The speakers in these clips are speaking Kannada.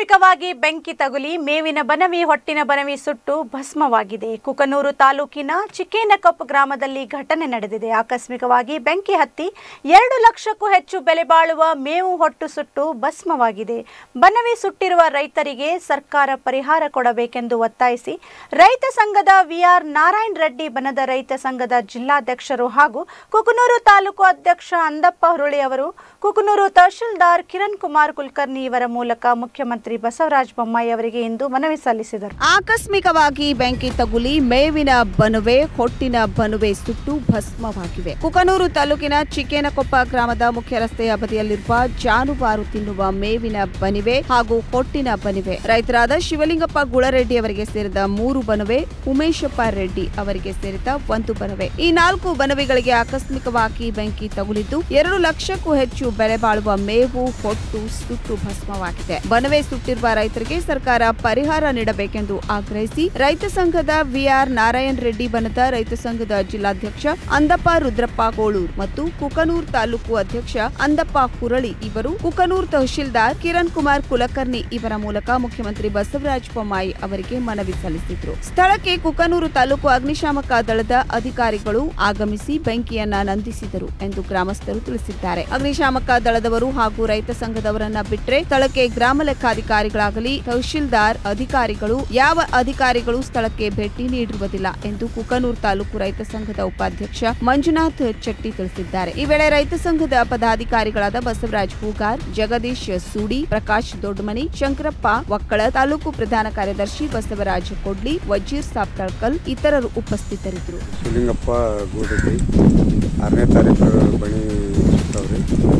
ಆಕಸ್ಮಿಕವಾಗಿ ಬೆಂಕಿ ತಗುಲಿ ಮೇವಿನ ಬನವಿ ಹೊಟ್ಟಿನ ಬನವಿ ಸುಟ್ಟು ಭಸ್ಮವಾಗಿದೆ ಕುಕನೂರು ತಾಲೂಕಿನ ಚಿಕ್ಕೇನಕೊಪ್ಪ ಗ್ರಾಮದಲ್ಲಿ ಘಟನೆ ನಡೆದಿದೆ ಆಕಸ್ಮಿಕವಾಗಿ ಬೆಂಕಿ ಹತ್ತಿ ಎರಡು ಲಕ್ಷಕ್ಕೂ ಹೆಚ್ಚು ಬೆಲೆ ಬಾಳುವ ಮೇವು ಹೊಟ್ಟು ಸುಟ್ಟು ಭಸ್ಮವಾಗಿದೆ ಬನವಿ ಸುಟ್ಟಿರುವ ರೈತರಿಗೆ ಸರ್ಕಾರ ಪರಿಹಾರ ಕೊಡಬೇಕೆಂದು ಒತ್ತಾಯಿಸಿ ರೈತ ಸಂಘದ ವಿಆರ್ ನಾರಾಯಣ ರೆಡ್ಡಿ ಬನದ ರೈತ ಸಂಘದ ಜಿಲ್ಲಾಧ್ಯಕ್ಷರು ಹಾಗೂ ಕುಕನೂರು ತಾಲೂಕು ಅಧ್ಯಕ್ಷ ಅಂದಪ್ಪ ಹುರುಳಿ ಅವರು ಕುಕನೂರು ತಹಶೀಲ್ದಾರ್ ಕಿರಣ್ ಕುಮಾರ್ ಕುಲಕರ್ಣಿ ಇವರ ಮೂಲಕ ಮುಖ್ಯಮಂತ್ರಿ ಬಸವರಾಜ ಬೊಮ್ಮಾಯಿ ಅವರಿಗೆ ಇಂದು ಮನವಿ ಸಲ್ಲಿಸಿದರು ಆಕಸ್ಮಿಕವಾಗಿ ಬೆಂಕಿ ತಗುಲಿ ಮೇವಿನ ಬನುವೆ ಹೊಟ್ಟಿನ ಬನುವೆ ಸುಟ್ಟು ಭಸ್ಮವಾಗಿವೆ ಕುಕನೂರು ತಾಲೂಕಿನ ಚಿಕ್ಕೇನಕೊಪ್ಪ ಗ್ರಾಮದ ಮುಖ್ಯ ರಸ್ತೆಯ ಬದಿಯಲ್ಲಿರುವ ಜಾನುವಾರು ತಿನ್ನುವ ಮೇವಿನ ಬನಿವೆ ಹಾಗೂ ಹೊಟ್ಟಿನ ಬನಿವೆ ರೈತರಾದ ಶಿವಲಿಂಗಪ್ಪ ಗುಳರೆಡ್ಡಿ ಅವರಿಗೆ ಸೇರಿದ ಮೂರು ಬನುವೆ ಉಮೇಶಪ್ಪ ರೆಡ್ಡಿ ಅವರಿಗೆ ಸೇರಿದ ಒಂದು ಬನವೆ ಈ ನಾಲ್ಕು ಬನವೆಗಳಿಗೆ ಆಕಸ್ಮಿಕವಾಗಿ ಬೆಂಕಿ ತಗುಲಿದ್ದು ಎರಡು ಲಕ್ಷಕ್ಕೂ ಹೆಚ್ಚು ಬೆಲೆ ಬಾಳುವ ಮೇವು ಹೊಟ್ಟು ಸುಟ್ಟು ಭಸ್ಮವಾಗಿದೆ ಬನವೆ ಸುಟ್ಟಿರುವ ರೈತರಿಗೆ ಸರ್ಕಾರ ಪರಿಹಾರ ನೀಡಬೇಕೆಂದು ಆಗ್ರಹಿಸಿ ರೈತ ಸಂಘದ ವಿಆರ್ ನಾರಾಯಣ ರೆಡ್ಡಿ ಬನದ ರೈತ ಸಂಘದ ಜಿಲ್ಲಾಧ್ಯಕ್ಷ ಅಂದಪ್ಪ ರುದ್ರಪ್ಪ ಗೋಳೂರ್ ಮತ್ತು ಕುಕನೂರ್ ತಾಲೂಕು ಅಧ್ಯಕ್ಷ ಅಂದಪ್ಪ ಹುರಳಿ ಇವರು ಕುಕನೂರ್ ತಹಶೀಲ್ದಾರ್ ಕಿರಣ್ ಕುಮಾರ್ ಕುಲಕರ್ಣಿ ಇವರ ಮೂಲಕ ಮುಖ್ಯಮಂತ್ರಿ ಬಸವರಾಜ ಬೊಮ್ಮಾಯಿ ಅವರಿಗೆ ಮನವಿ ಸಲ್ಲಿಸಿದ್ರು ಸ್ಥಳಕ್ಕೆ ಕುಕನೂರು ತಾಲೂಕು ಅಗ್ನಿಶಾಮಕ ದಳದ ಅಧಿಕಾರಿಗಳು ಆಗಮಿಸಿ ಬೆಂಕಿಯನ್ನ ನಂದಿಸಿದರು ಎಂದು ಗ್ರಾಮಸ್ಥರು ತಿಳಿಸಿದ್ದಾರೆ ಅಗ್ನಿಶಾಮಕ ದಳದವರು ಹಾಗೂ ರೈತ ಸಂಘದವರನ್ನ ಬಿಟ್ರೆ ಸ್ಥಳಕ್ಕೆ ಗ್ರಾಮ ಲೆಕ್ಕಾಧಿಕಾರಿಗಳಾಗಲಿ ತಹಶೀಲ್ದಾರ್ ಅಧಿಕಾರಿಗಳು ಯಾವ ಅಧಿಕಾರಿಗಳು ಸ್ಥಳಕ್ಕೆ ಭೇಟಿ ನೀಡಿರುವುದಿಲ್ಲ ಎಂದು ಕುಕನೂರು ತಾಲೂಕು ರೈತ ಸಂಘದ ಉಪಾಧ್ಯಕ್ಷ ಮಂಜುನಾಥ್ ಚೆಟ್ಟಿ ತಿಳಿಸಿದ್ದಾರೆ ಈ ವೇಳೆ ರೈತ ಸಂಘದ ಪದಾಧಿಕಾರಿಗಳಾದ ಬಸವರಾಜ್ ಹೂಗಾರ್ ಜಗದೀಶ್ ಸೂಡಿ ಪ್ರಕಾಶ್ ದೊಡ್ಡಮನಿ ಶಂಕರಪ್ಪ ಒಕ್ಕಳ ತಾಲೂಕು ಪ್ರಧಾನ ಕಾರ್ಯದರ್ಶಿ ಬಸವರಾಜ್ ಕೊಡ್ಲಿ ವಜೀರ್ ಸಾಬ್ ತಳ್ಕಲ್ ಇತರರು ಉಪಸ್ಥಿತರಿದ್ದರು ಶಿವಲಿಂಗಪ್ಪ ಗೂಡತಿ ಆರನೇ ತಾರೀಕು ಬಣಿ ಸುತ್ತವ್ರಿ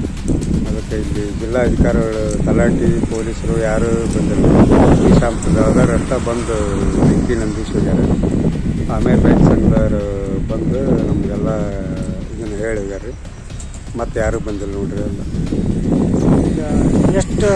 ಅದಕ್ಕೆ ಇಲ್ಲಿ ಜಿಲ್ಲಾಧಿಕಾರಿಗಳು ತಲಾಟಿ ಪೊಲೀಸರು ಯಾರು ಬಂದಿಲ್ಲ ಈ ಶಾಂತದವ್ರು ಅಂತ ಬಂದು ಬೆಂಕಿ ನಂದಿಸಿ ಹೋಗ್ಯಾರ ಆಮೇಲೆ ರೈತ ಸಂಘದವ್ರು ಬಂದು ನಮಗೆಲ್ಲ ಇದನ್ನು ಹೇಳಿ ಹೋಗ್ಯಾರ ರೀ ಮತ್ತೆ ಯಾರೂ ಬಂದಿಲ್ಲ ನೋಡ್ರಿ ಎಲ್ಲ ಈಗ ಎಷ್ಟು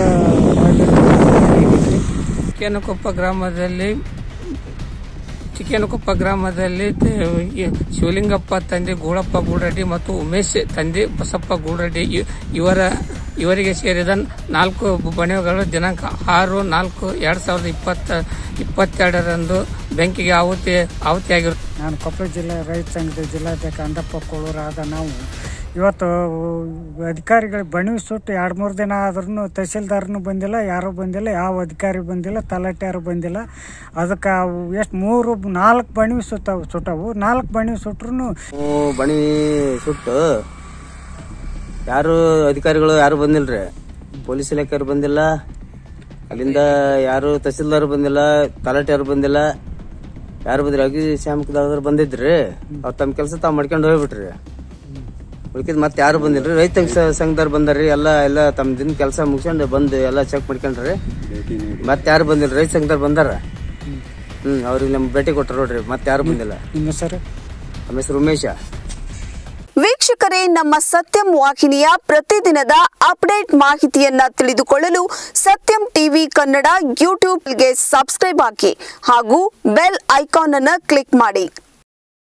ಚಿಕ್ಕೇನಕೊಪ್ಪ ಗ್ರಾಮದಲ್ಲಿ ಚಿಕ್ಕೇನಕೊಪ್ಪ ಗ್ರಾಮದಲ್ಲಿ ತೆ- ಈ ಶಿವಲಿಂಗಪ್ಪ ತಂದೆ ಗೂಳಪ್ಪ ಗೂಡರೆಡ್ಡಿ ಮತ್ತು ಉಮೇಶ್ ತಂದೆ ಬಸಪ್ಪ ಗೂಡರೆಡ್ಡಿ ಇ- ಇವರ ಇವರಿಗೆ ಸೇರಿದ ನಾಲ್ಕು ಬಣೆಗಳು ದಿನಾಂಕ ಆರು ನಾಲ್ಕು ಎರಡ್ ಸಾವಿರದ ಇಪ್ಪತ್ತ ಇಪ್ಪತ್ತೆರಡರಂದು ಬೆಂಕಿಗೆ ಆಹುತಿ ಆಹುತಿಯಾಗಿರುತ್ತದೆ ನಾನು ಕೊಪ್ಪಳ ಜಿಲ್ಲೆ ರೈತ ಸಂಘದ ಜಿಲ್ಲಾಧ್ಯಕ್ಷ ಅಂದಪ್ಪ ಕೋಳೂರಾದ ನಾವು ಇವತ್ತು ಅಧಿಕಾರಿಗಳು ಬಣಿ ಸುಟ್ಟು ಎರಡು ಮೂರು ದಿನ ಆದ್ರೂ ತಹಸೀಲ್ದಾರ್ನು ಬಂದಿಲ್ಲ ಯಾರೂ ಬಂದಿಲ್ಲ ಯಾವ ಅಧಿಕಾರಿ ಬಂದಿಲ್ಲ ತಲಾಟೆ ಯಾರು ಬಂದಿಲ್ಲ ಅದಕ್ಕೆ ಅವು ಎಷ್ಟು ಮೂರು ನಾಲ್ಕು ಬಣಿ ಸುತ್ತವು ಸುಟ್ಟವು ನಾಲ್ಕು ಬಣಿ ಸುಟ್ರು ಹ್ಞೂ ಬಣಿ ಸುಟ್ಟು ಯಾರು ಅಧಿಕಾರಿಗಳು ಯಾರು ಬಂದಿಲ್ರಿ ಪೊಲೀಸ್ ಇಲಾಖೆಯವ್ರು ಬಂದಿಲ್ಲ ಅಲ್ಲಿಂದ ಯಾರು ತಹಸೀಲ್ದಾರ್ ಬಂದಿಲ್ಲ ತಲಾಟೆ ಯಾರು ಬಂದಿಲ್ಲ ಯಾರು ಬಂದಿಲ್ಲ ಅಗಿ ಶ್ಯಾಮಕದವ್ರು ಬಂದಿದ್ರಿ ಅವ್ರು ತಮ್ಮ ಕೆಲಸ ತಾವು ಮಾಡ್ಕೊಂಡು ಹೋಗ್ಬಿಟ್ರಿ ಉಳ್ಕಿದ್ ಮತ್ತೆ ಯಾರು ಬಂದಿಲ್ರಿ ರೈತ ಸ- ಸಂಘದವ್ರು ಬಂದಾರ್ರಿ ಎಲ್ಲ ಎಲ್ಲ ತಮ್ಮ ದಿನ ಕೆಲಸ ಮುಗಿಸ್ಕೊಂಡು ಬಂದು ಎಲ್ಲ ಚೆಕ್ ಮಾಡ್ಕೊಂಡ್ರಿ ಮತ್ತೆ ಯಾರು ಬಂದಿಲ್ಲ ರೈತ ಸಂಘದವ್ರು ಬಂದಾರ ಹ್ಮ್ ಅವ್ರಿಗೆ ನಮ್ಗೆ ಭೇಟಿ ಕೊಟ್ರು ನೋಡ್ರಿ ಮತ್ತೆ ಯಾರು ಬಂದಿಲ್ಲ ನಿಮ್ಮ ಹೆಸರು ನಮ್ಮ ಹೆಸರು ಉಮೇಶ ವೀಕ್ಷಕರೇ ನಮ್ಮ ಸತ್ಯಂ ವಾಹಿನಿಯ ಪ್ರತಿದಿನದ ಅಪ್ಡೇಟ್ ಮಾಹಿತಿಯನ್ನ ತಿಳಿದುಕೊಳ್ಳಲು ಸತ್ಯಂ ಟಿವಿ ಕನ್ನಡ ಯೂಟ್ಯೂಬ್ಗೆ ಸಬ್ಸ್ಕ್ರೈಬ್ ಹಾಕಿ ಹಾಗೂ ಬೆಲ್ ಐಕಾನ್ ಅನ್ನು ಕ್ಲಿಕ್ ಮಾಡಿ